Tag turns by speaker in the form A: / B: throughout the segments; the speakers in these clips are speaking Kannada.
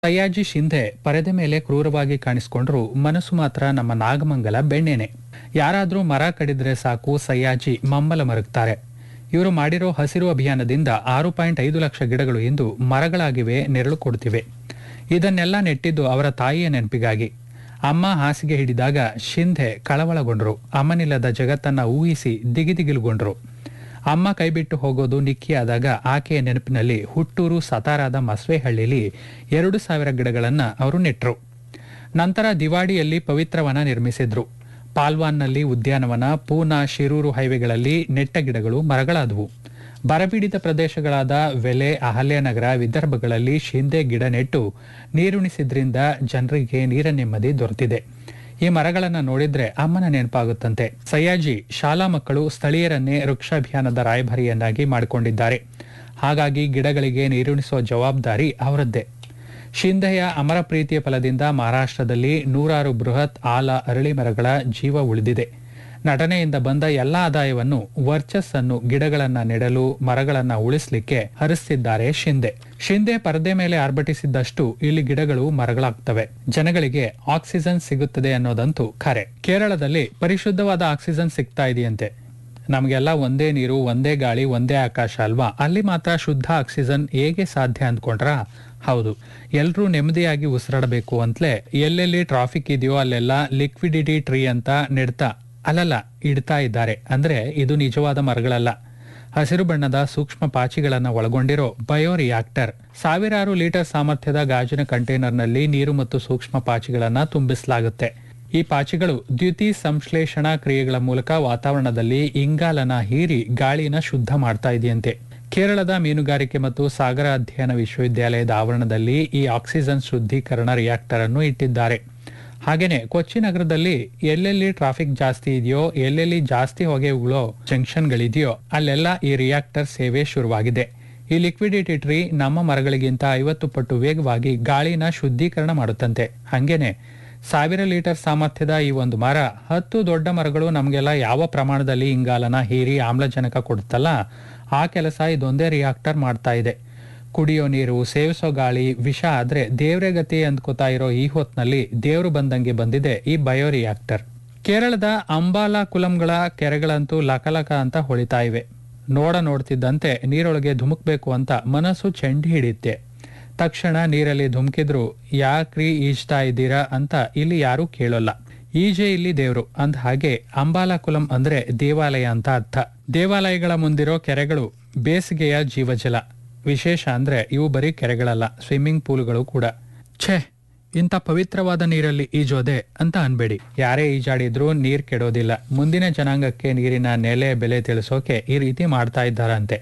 A: ಸಯ್ಯಾಜಿ ಶಿಂಧೆ ಪರದೆ ಮೇಲೆ ಕ್ರೂರವಾಗಿ ಕಾಣಿಸಿಕೊಂಡ್ರು ಮನಸ್ಸು ಮಾತ್ರ ನಮ್ಮ ನಾಗಮಂಗಲ ಬೆಣ್ಣೆನೆ ಯಾರಾದ್ರೂ ಮರ ಕಡಿದ್ರೆ ಸಾಕು ಸಯ್ಯಾಜಿ ಮಮ್ಮಲ ಮರುಗ್ತಾರೆ ಇವರು ಮಾಡಿರೋ ಹಸಿರು ಅಭಿಯಾನದಿಂದ ಆರು ಪಾಯಿಂಟ್ ಐದು ಲಕ್ಷ ಗಿಡಗಳು ಇಂದು ಮರಗಳಾಗಿವೆ ನೆರಳು ಕೊಡ್ತಿವೆ ಇದನ್ನೆಲ್ಲ ನೆಟ್ಟಿದ್ದು ಅವರ ತಾಯಿಯ ನೆನಪಿಗಾಗಿ ಅಮ್ಮ ಹಾಸಿಗೆ ಹಿಡಿದಾಗ ಶಿಂಧೆ ಕಳವಳಗೊಂಡ್ರು ಅಮ್ಮನಿಲ್ಲದ ಜಗತ್ತನ್ನ ಊಹಿಸಿ ದಿಗಿದಿಗಿಲುಗೊಂಡ್ರು ಅಮ್ಮ ಕೈಬಿಟ್ಟು ಹೋಗೋದು ನಿಕ್ಕಿಯಾದಾಗ ಆಕೆಯ ನೆನಪಿನಲ್ಲಿ ಹುಟ್ಟೂರು ಸತಾರಾದ ಮಸ್ವೆಹಳ್ಳಿಲಿ ಎರಡು ಸಾವಿರ ಗಿಡಗಳನ್ನ ಅವರು ನೆಟ್ರು ನಂತರ ದಿವಾಡಿಯಲ್ಲಿ ಪವಿತ್ರವನ ನಿರ್ಮಿಸಿದ್ರು ಪಾಲ್ವಾನ್ನಲ್ಲಿ ಉದ್ಯಾನವನ ಪೂನಾ ಶಿರೂರು ಹೈವೇಗಳಲ್ಲಿ ನೆಟ್ಟ ಗಿಡಗಳು ಮರಗಳಾದವು ಬರಪೀಡಿತ ಪ್ರದೇಶಗಳಾದ ವೆಲೆ ಅಹಲ್ಯನಗರ ವಿದರ್ಭಗಳಲ್ಲಿ ಶಿಂದೆ ಗಿಡ ನೆಟ್ಟು ನೀರುಣಿಸಿದ್ರಿಂದ ಜನರಿಗೆ ನೀರ ನೆಮ್ಮದಿ ದೊರೆತಿದೆ ಈ ಮರಗಳನ್ನ ನೋಡಿದ್ರೆ ಅಮ್ಮನ ನೆನಪಾಗುತ್ತಂತೆ ಸಯ್ಯಾಜಿ ಶಾಲಾ ಮಕ್ಕಳು ಸ್ಥಳೀಯರನ್ನೇ ವೃಕ್ಷಾಭಿಯಾನದ ರಾಯಭಾರಿಯನ್ನಾಗಿ ಮಾಡಿಕೊಂಡಿದ್ದಾರೆ ಹಾಗಾಗಿ ಗಿಡಗಳಿಗೆ ನೀರುಣಿಸುವ ಜವಾಬ್ದಾರಿ ಅವರದ್ದೇ ಶಿಂಧೆಯ ಅಮರ ಪ್ರೀತಿಯ ಫಲದಿಂದ ಮಹಾರಾಷ್ಟ್ರದಲ್ಲಿ ನೂರಾರು ಬೃಹತ್ ಆಲ ಅರಳಿ ಮರಗಳ ಜೀವ ಉಳಿದಿದೆ ನಟನೆಯಿಂದ ಬಂದ ಎಲ್ಲಾ ಆದಾಯವನ್ನು ವರ್ಚಸ್ಸನ್ನು ಗಿಡಗಳನ್ನ ನೆಡಲು ಮರಗಳನ್ನ ಉಳಿಸಲಿಕ್ಕೆ ಹರಿಸ್ತಿದ್ದಾರೆ ಶಿಂದೆ ಶಿಂದೆ ಪರದೆ ಮೇಲೆ ಆರ್ಭಟಿಸಿದ್ದಷ್ಟು ಇಲ್ಲಿ ಗಿಡಗಳು ಮರಗಳಾಗ್ತವೆ ಜನಗಳಿಗೆ ಆಕ್ಸಿಜನ್ ಸಿಗುತ್ತದೆ ಅನ್ನೋದಂತೂ ಖರೆ ಕೇರಳದಲ್ಲಿ ಪರಿಶುದ್ಧವಾದ ಆಕ್ಸಿಜನ್ ಸಿಗ್ತಾ ಇದೆಯಂತೆ ನಮಗೆಲ್ಲ ಒಂದೇ ನೀರು ಒಂದೇ ಗಾಳಿ ಒಂದೇ ಆಕಾಶ ಅಲ್ವಾ ಅಲ್ಲಿ ಮಾತ್ರ ಶುದ್ಧ ಆಕ್ಸಿಜನ್ ಹೇಗೆ ಸಾಧ್ಯ ಅಂದ್ಕೊಂಡ್ರಾ ಹೌದು ಎಲ್ರೂ ನೆಮ್ಮದಿಯಾಗಿ ಉಸಿರಾಡಬೇಕು ಅಂತಲೇ ಎಲ್ಲೆಲ್ಲಿ ಟ್ರಾಫಿಕ್ ಇದೆಯೋ ಅಲ್ಲೆಲ್ಲ ಲಿಕ್ವಿಡಿಟಿ ಟ್ರೀ ಅಂತ ನೆಡ್ತಾ ಅಲ್ಲಲ್ಲ ಇಡ್ತಾ ಇದ್ದಾರೆ ಅಂದ್ರೆ ಇದು ನಿಜವಾದ ಮರಗಳಲ್ಲ ಹಸಿರು ಬಣ್ಣದ ಸೂಕ್ಷ್ಮ ಪಾಚಿಗಳನ್ನ ಒಳಗೊಂಡಿರೋ ಬಯೋ ರಿಯಾಕ್ಟರ್ ಸಾವಿರಾರು ಲೀಟರ್ ಸಾಮರ್ಥ್ಯದ ಗಾಜಿನ ಕಂಟೈನರ್ನಲ್ಲಿ ನೀರು ಮತ್ತು ಸೂಕ್ಷ್ಮ ಪಾಚಿಗಳನ್ನ ತುಂಬಿಸಲಾಗುತ್ತೆ ಈ ಪಾಚಿಗಳು ದ್ಯುತಿ ಸಂಶ್ಲೇಷಣಾ ಕ್ರಿಯೆಗಳ ಮೂಲಕ ವಾತಾವರಣದಲ್ಲಿ ಇಂಗಾಲನ ಹೀರಿ ಗಾಳಿನ ಶುದ್ಧ ಮಾಡ್ತಾ ಇದೆಯಂತೆ ಕೇರಳದ ಮೀನುಗಾರಿಕೆ ಮತ್ತು ಸಾಗರ ಅಧ್ಯಯನ ವಿಶ್ವವಿದ್ಯಾಲಯದ ಆವರಣದಲ್ಲಿ ಈ ಆಕ್ಸಿಜನ್ ಶುದ್ಧೀಕರಣ ರಿಯಾಕ್ಟರ್ ಅನ್ನು ಇಟ್ಟಿದ್ದಾರೆ ಹಾಗೇನೆ ಕೊಚ್ಚಿ ನಗರದಲ್ಲಿ ಎಲ್ಲೆಲ್ಲಿ ಟ್ರಾಫಿಕ್ ಜಾಸ್ತಿ ಇದೆಯೋ ಎಲ್ಲೆಲ್ಲಿ ಜಾಸ್ತಿ ಹೊಗೆ ಉಗುಳೋ ಜಂಕ್ಷನ್ಗಳಿದೆಯೋ ಅಲ್ಲೆಲ್ಲ ಈ ರಿಯಾಕ್ಟರ್ ಸೇವೆ ಶುರುವಾಗಿದೆ ಈ ಲಿಕ್ವಿಡಿಟಿ ಟ್ರೀ ನಮ್ಮ ಮರಗಳಿಗಿಂತ ಐವತ್ತು ಪಟ್ಟು ವೇಗವಾಗಿ ಗಾಳಿನ ಶುದ್ಧೀಕರಣ ಮಾಡುತ್ತಂತೆ ಹಂಗೇನೆ ಸಾವಿರ ಲೀಟರ್ ಸಾಮರ್ಥ್ಯದ ಈ ಒಂದು ಮರ ಹತ್ತು ದೊಡ್ಡ ಮರಗಳು ನಮಗೆಲ್ಲ ಯಾವ ಪ್ರಮಾಣದಲ್ಲಿ ಇಂಗಾಲನ ಹೀರಿ ಆಮ್ಲಜನಕ ಕೊಡುತ್ತಲ್ಲ ಆ ಕೆಲಸ ಇದೊಂದೇ ರಿಯಾಕ್ಟರ್ ಮಾಡ್ತಾ ಇದೆ ಕುಡಿಯೋ ನೀರು ಸೇವಿಸೋ ಗಾಳಿ ವಿಷ ಆದ್ರೆ ದೇವ್ರೆ ಗತಿ ಅಂದ್ಕೋತಾ ಇರೋ ಈ ಹೊತ್ನಲ್ಲಿ ದೇವ್ರು ಬಂದಂಗೆ ಬಂದಿದೆ ಈ ಬಯೋ ರಿಯಾಕ್ಟರ್ ಕೇರಳದ ಅಂಬಾಲಾ ಕುಲಂಗಳ ಕೆರೆಗಳಂತೂ ಲಕಲಕ ಅಂತ ಹೊಳಿತಾ ಇವೆ ನೋಡ ನೋಡ್ತಿದ್ದಂತೆ ನೀರೊಳಗೆ ಧುಮುಕ್ಬೇಕು ಅಂತ ಮನಸ್ಸು ಚೆಂಡಿ ಹಿಡಿಯುತ್ತೆ ತಕ್ಷಣ ನೀರಲ್ಲಿ ಧುಮುಕಿದ್ರು ಯಾಕ್ರಿ ಈಜ್ತಾ ಇದ್ದೀರಾ ಅಂತ ಇಲ್ಲಿ ಯಾರೂ ಕೇಳೋಲ್ಲ ಈಜೆ ಇಲ್ಲಿ ದೇವ್ರು ಅಂದ ಹಾಗೆ ಅಂಬಾಲಾ ಕುಲಂ ಅಂದ್ರೆ ದೇವಾಲಯ ಅಂತ ಅರ್ಥ ದೇವಾಲಯಗಳ ಮುಂದಿರೋ ಕೆರೆಗಳು ಬೇಸಿಗೆಯ ಜೀವಜಲ ವಿಶೇಷ ಅಂದ್ರೆ ಇವು ಬರೀ ಕೆರೆಗಳಲ್ಲ ಸ್ವಿಮ್ಮಿಂಗ್ ಪೂಲ್ಗಳು ಕೂಡ ಛೇ ಇಂಥ ಪವಿತ್ರವಾದ ನೀರಲ್ಲಿ ಈಜೋದೆ ಅಂತ ಅನ್ಬೇಡಿ ಯಾರೇ ಈಜಾಡಿದ್ರೂ ನೀರ್ ಕೆಡೋದಿಲ್ಲ ಮುಂದಿನ ಜನಾಂಗಕ್ಕೆ ನೀರಿನ ನೆಲೆ ಬೆಲೆ ತಿಳಿಸೋಕೆ ಈ ರೀತಿ ಮಾಡ್ತಾ ಇದ್ದಾರಂತೆ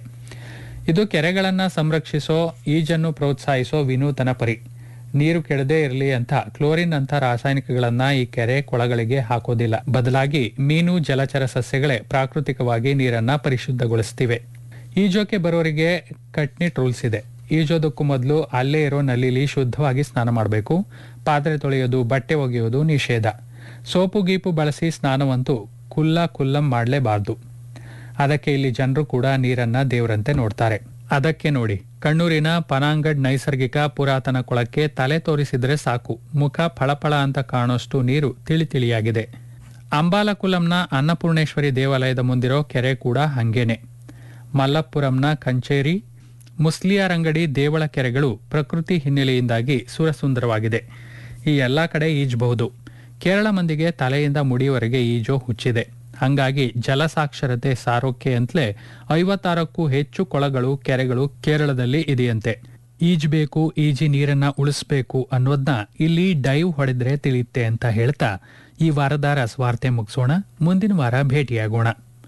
A: ಇದು ಕೆರೆಗಳನ್ನ ಸಂರಕ್ಷಿಸೋ ಈಜನ್ನು ಪ್ರೋತ್ಸಾಹಿಸೋ ವಿನೂತನ ಪರಿ ನೀರು ಕೆಡದೇ ಇರಲಿ ಅಂತ ಕ್ಲೋರಿನ್ ಅಂತ ರಾಸಾಯನಿಕಗಳನ್ನ ಈ ಕೆರೆ ಕೊಳಗಳಿಗೆ ಹಾಕೋದಿಲ್ಲ ಬದಲಾಗಿ ಮೀನು ಜಲಚರ ಸಸ್ಯಗಳೇ ಪ್ರಾಕೃತಿಕವಾಗಿ ನೀರನ್ನ ಪರಿಶುದ್ಧಗೊಳಿಸ್ತಿವೆ ಈಜೋಕೆ ಬರೋರಿಗೆ ಕಟ್ನಿಟ್ ರೂಲ್ಸ್ ಇದೆ ಈಜೋದಕ್ಕೂ ಮೊದಲು ಅಲ್ಲೇ ಇರೋ ನಲ್ಲಿಲಿ ಶುದ್ಧವಾಗಿ ಸ್ನಾನ ಮಾಡಬೇಕು ಪಾತ್ರೆ ತೊಳೆಯೋದು ಬಟ್ಟೆ ಒಗೆಯೋದು ನಿಷೇಧ ಸೋಪು ಗೀಪು ಬಳಸಿ ಸ್ನಾನವಂತೂ ಕುಲ್ಲ ಕುಲ್ಲಂ ಮಾಡಲೇಬಾರ್ದು ಅದಕ್ಕೆ ಇಲ್ಲಿ ಜನರು ಕೂಡ ನೀರನ್ನ ದೇವರಂತೆ ನೋಡ್ತಾರೆ ಅದಕ್ಕೆ ನೋಡಿ ಕಣ್ಣೂರಿನ ಪನಾಂಗಡ್ ನೈಸರ್ಗಿಕ ಪುರಾತನ ಕೊಳಕ್ಕೆ ತಲೆ ತೋರಿಸಿದ್ರೆ ಸಾಕು ಮುಖ ಫಳಫಳ ಅಂತ ಕಾಣೋಷ್ಟು ನೀರು ತಿಳಿ ತಿಳಿಯಾಗಿದೆ ಅಂಬಾಲಕುಲಂನ ಅನ್ನಪೂರ್ಣೇಶ್ವರಿ ದೇವಾಲಯದ ಮುಂದಿರೋ ಕೆರೆ ಕೂಡ ಹಂಗೇನೆ ಮಲ್ಲಪುರಂನ ಕಂಚೇರಿ ಮುಸ್ಲಿಯಾರಂಗಡಿ ದೇವಳ ಕೆರೆಗಳು ಪ್ರಕೃತಿ ಹಿನ್ನೆಲೆಯಿಂದಾಗಿ ಸುರಸುಂದರವಾಗಿದೆ ಈ ಎಲ್ಲಾ ಕಡೆ ಈಜಬಹುದು ಕೇರಳ ಮಂದಿಗೆ ತಲೆಯಿಂದ ಮುಡಿಯವರೆಗೆ ಈಜೋ ಹುಚ್ಚಿದೆ ಹಂಗಾಗಿ ಜಲಸಾಕ್ಷರತೆ ಸಾರೋಕೆ ಅಂತಲೇ ಐವತ್ತಾರಕ್ಕೂ ಹೆಚ್ಚು ಕೊಳಗಳು ಕೆರೆಗಳು ಕೇರಳದಲ್ಲಿ ಇದೆಯಂತೆ ಈಜ್ಬೇಕು ಈಜಿ ನೀರನ್ನ ಉಳಿಸ್ಬೇಕು ಅನ್ನೋದನ್ನ ಇಲ್ಲಿ ಡೈವ್ ಹೊಡೆದ್ರೆ ತಿಳಿಯುತ್ತೆ ಅಂತ ಹೇಳ್ತಾ ಈ ವಾರದ ರಸವಾರ್ತೆ ಮುಗಿಸೋಣ ಮುಂದಿನ ವಾರ ಭೇಟಿಯಾಗೋಣ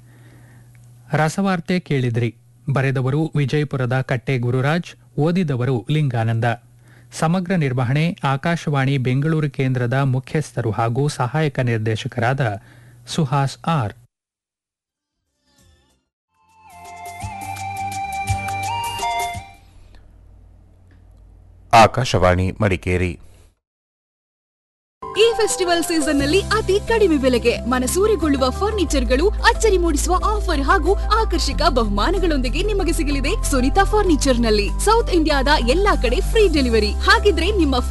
A: ರಸವಾರ್ತೆ ಕೇಳಿದ್ರಿ ಬರೆದವರು ವಿಜಯಪುರದ ಕಟ್ಟೆ ಗುರುರಾಜ್ ಓದಿದವರು ಲಿಂಗಾನಂದ ಸಮಗ್ರ ನಿರ್ವಹಣೆ ಆಕಾಶವಾಣಿ ಬೆಂಗಳೂರು ಕೇಂದ್ರದ ಮುಖ್ಯಸ್ಥರು ಹಾಗೂ ಸಹಾಯಕ ನಿರ್ದೇಶಕರಾದ ಸುಹಾಸ್ ಆರ್
B: ಆಕಾಶವಾಣಿ ಮಡಿಕೇರಿ ಈ ಫೆಸ್ಟಿವಲ್ ಸೀಸನ್ ನಲ್ಲಿ ಅತಿ ಕಡಿಮೆ ಬೆಲೆಗೆ ಮನಸೂರೆಗೊಳ್ಳುವ ಫರ್ನಿಚರ್ಗಳು ಅಚ್ಚರಿ ಮೂಡಿಸುವ ಆಫರ್ ಹಾಗೂ ಆಕರ್ಷಕ ಬಹುಮಾನಗಳೊಂದಿಗೆ ನಿಮಗೆ ಸಿಗಲಿದೆ ಸುನಿತಾ ಫರ್ನಿಚರ್ ನಲ್ಲಿ ಸೌತ್ ಇಂಡಿಯಾದ ಎಲ್ಲಾ ಕಡೆ ಫ್ರೀ ಡೆಲಿವರಿ ಹಾಗಿದ್ರೆ ನಿಮ್ಮ